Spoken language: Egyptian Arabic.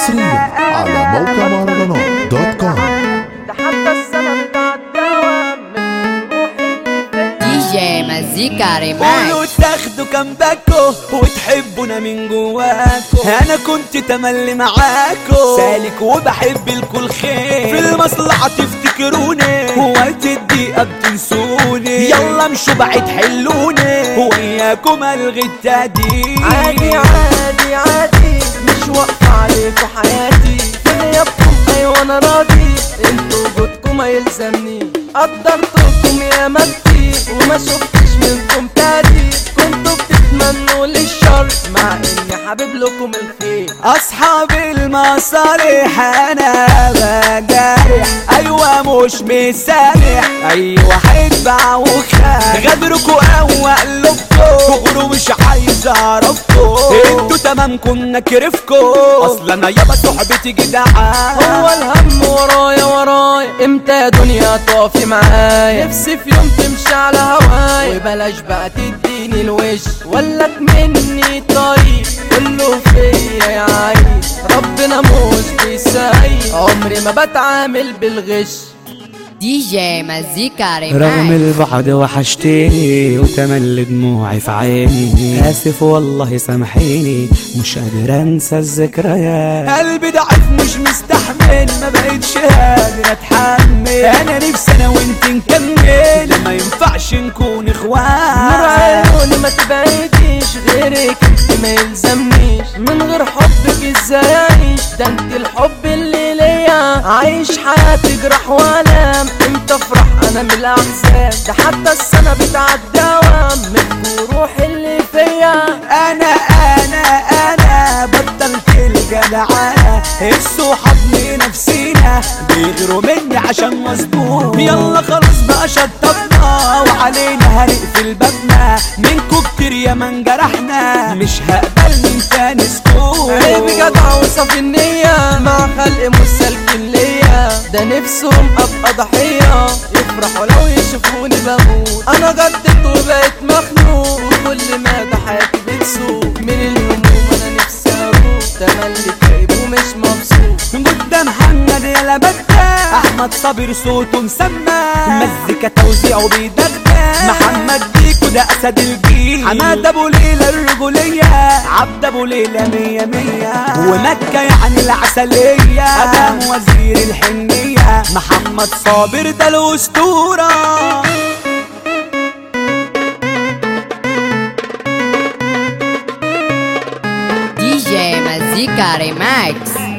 حصريا على موقع مهرجانات دوت كوم ده حتى السنة بتعدى من روحي دي جي مزيكا قولوا ريماكس تاخدوا كام باكو وتحبونا من جواكو انا كنت تملي معاكو سالك وبحب الكل خير في المصلحة تفتكروني وقت الضيقة بتنسوني يلا امشوا بعد حلوني وياكم الغي التهديد عادي عادي عادي مش واقفة عليكوا حياتي في غيابكم ايوه انا راضي انتوا وجودكم ما يلزمني قدرتكم يا مكتي وما شفتش منكم تاني كنتوا بتتمنوا لي الشر مع اني حابب لكم الخير اصحاب المصالح انا بجارح ايوه مش مسامح اي واحد باع وخان غدركوا قوى قلوبكوا تغروا مش عايز اعرفكوا انتوا تمامكم نكرفكوا اصل انا يابا صحبتي جدعان هو الهم ورايا ورايا امتى يا دنيا تقفي معايا نفسي في يوم تمشي على هواي وبلاش بقى تديني الوش ولك مني طريق كله فيا يا عين ربنا مش بيساعد عمري ما بتعامل بالغش دي جي مزيكا رغم ريماكس البعد وحشتيني وتملي دموعي في عيني آسف والله سامحيني مش قادر أنسى الذكريات قلبي ضعيف مش مستحمل ما بقتش قادر اتحمل انا نفسي انا وانت نكمل ما ينفعش نكون نور اخوان عيوني ما تبعديش غيرك انت ما يلزمنيش من غير حبك ازاي اعيش ده انت الحب اللي ليا عايش حياتي جرح والام امتى افرح انا من الاحزان ده حتى السنه بتعدى وام من روحي اللي فيا انا انا انا بطلت الجدعانة الصحاب لنفسينا بيغيروا مني عشان مظبوط يلا خلاص بقى شطبنا وعلينا هنقفل بابنا منكو كتير يا من جرحنا مش هقبل من تاني سكوت عيب جدع وصافي النية مع خلق مسالكين ليا ده نفسهم ابقى ضحية يفرحوا لو يشوفوني بموت انا جددت وبقيت مخنوق وكل ما ده حياتي بتسوق من الهموم انا نفسي اروح تملي كئيب ومش مبسوط قدام محمد يلا بدا احمد صابر صوته مسمى مزيكا توزيعه بيدغدغ محمد بيكو ده اسد الجيل حماد ابو ليلى الرجوليه عبد ابو ليلى مية مية ومكة يعني العسلية ادم وزير الحنية محمد صابر ده الاسطورة دي جي مزيكا ريماكس